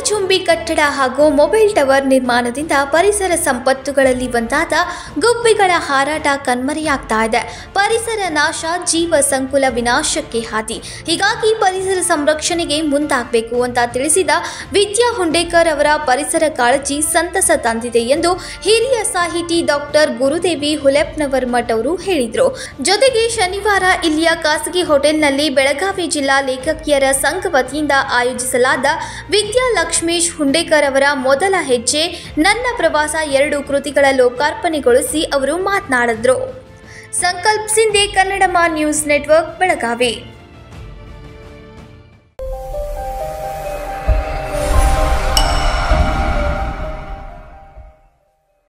ಆಯಚುಂಬಿ ಕಟ್ಟಡ ಹಾಗೂ mobile tower ನಿರ್ಮಾಣದಿಂದ ಪರಿಸರ ಸಂಪತ್ತುಗಳಲ್ಲಿ ಒಂದಾದ ಗುಬ್ಬಿಗಳ ಹಾರಾಟ ಕಣ್ಮರೆಯಾಗ್ತಾ ಇದೆ ಪರಿಸರ ನಾಶ ಜೀವ ಸಂಕುಲ ವಿನಾಶಕ್ಕೆ ಹಾದಿ ಹೀಗಾಗಿ ಪರಿಸರ ಸಂರಕ್ಷಣೆಗೆ ಮುಂದಾಗಬೇಕು ಅಂತ ತಿಳಿಸಿದ ವಿದ್ಯಾ ಹುಂಡೇಕರ್ ಅವರ ಪರಿಸರ ಕಾಳಜಿ ಸಂತಸ ತಂದಿದೆ ಎಂದು ಹಿರಿಯ ಸಾಹಿತಿ ಡಾಕ್ಟರ್ ಗುರುದೇವಿ ಹುಲೆಪ್ನವರ್ ಮಠ್ ಅವರು ಹೇಳಿದರು ಜೊತೆಗೆ ಶನಿವಾರ ಇಲ್ಲಿಯ ಖಾಸಗಿ ಹೋಟೆಲ್ನಲ್ಲಿ ಬೆಳಗಾವಿ ಜಿಲ್ಲಾ ಲೇಖಕಿಯರ ಸಂಘ ವತಿಯಿಂದ ಆಯೋಜಿಸಲಾದ ವಿದ್ಯಾ ಲಕ್ಷ್ಮೀಶ್ ಹುಂಡೇಕರ್ ಅವರ ಮೊದಲ ಹೆಜ್ಜೆ ನನ್ನ ಪ್ರವಾಸ ಎರಡು ಕೃತಿಗಳ ಲೋಕಾರ್ಪಣೆಗೊಳಿಸಿ ಅವರು ಮಾತನಾಡಿದ್ರು ಸಂಕಲ್ಪ್ ಸಿಂಧೆ ಕನ್ನಡಮ ನ್ಯೂಸ್ ನೆಟ್ವರ್ಕ್ ಬೆಳಗಾವಿ